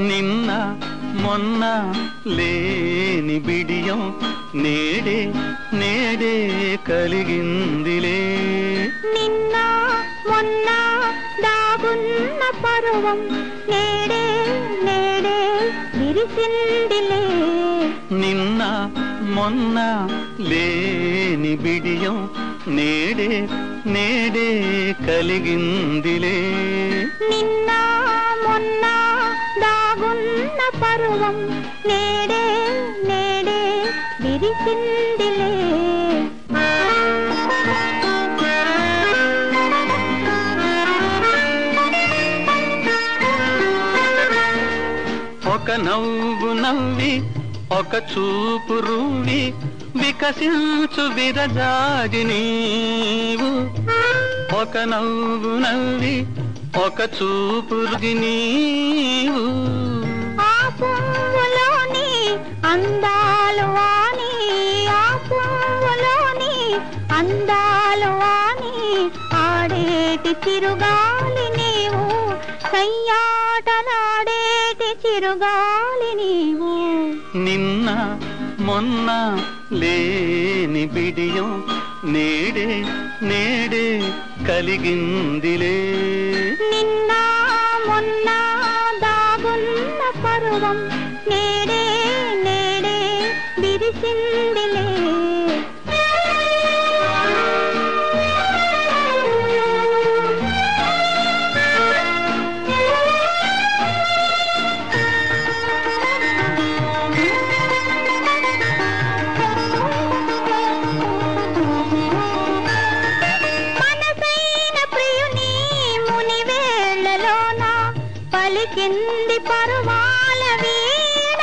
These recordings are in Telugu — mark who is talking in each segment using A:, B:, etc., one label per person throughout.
A: నిన్న మొన్న లేని బిడియం నేడే నేడే కలిగిందిలే
B: నిన్న మొన్న దాగున్న పరువం నేడే నేడే విరిసిందిలే
A: నిన్న మొన్న లేని బిడియం నేడే నేడే కలిగిందిలే
B: నిన్న మొన్న దాగున్న పరువం నేడే నేడే విరిసిందిలే
A: ఒక నవ్వు నవ్వి ఒక చూపు రువ్వి వికసించు విరజాజి నీవు ఒక నవ్వు నవ్వి ఒక చూపు రుగి నీవు
B: ఆ పువ్వులోని అందాలు వాణి ఆ పువ్వులోని అందాలు వాణి ఆడేటి చిరుగాలి నీవు సయ్యాటలాడేటి చిరుగాలి నీవు
A: నిన్న మొన్న లేని బిడియం నేడే నేడే కలిగిందిలే
B: నిన్న మొన్న దాగున్న పరువం నేడే నేడే విరిసిందిలే మనసైన ప్రియుని ముని వేళలోన పలికింది పరువాల వీణ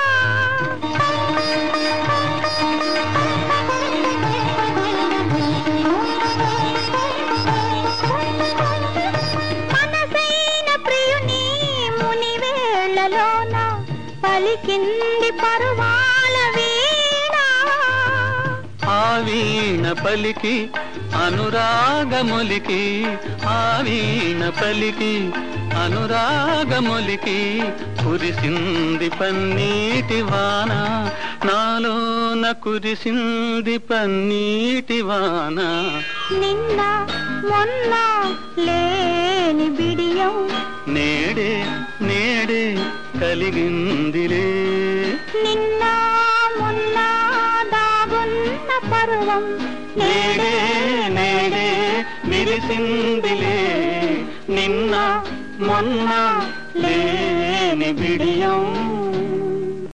B: మనసైన ప్రియుని ముని వేళలోన పలికింది పరువాల వీణ
A: ఆ వీణ పలికి అనురాగములికి ఆ వీణ పలికి అనురాగములికి కురిసింది పన్నీటి వాన నాలోన కురిసింది పన్నీటి వాన
B: నిన్న మొన్న లేని బిడియం
A: నేడే నేడే కలిగిందిలే
B: నిన్న మొన్న దాగున్న పరువం
A: నేడే నేడే విరిసిందిలే నిన్న మొన్న లేని బిడియం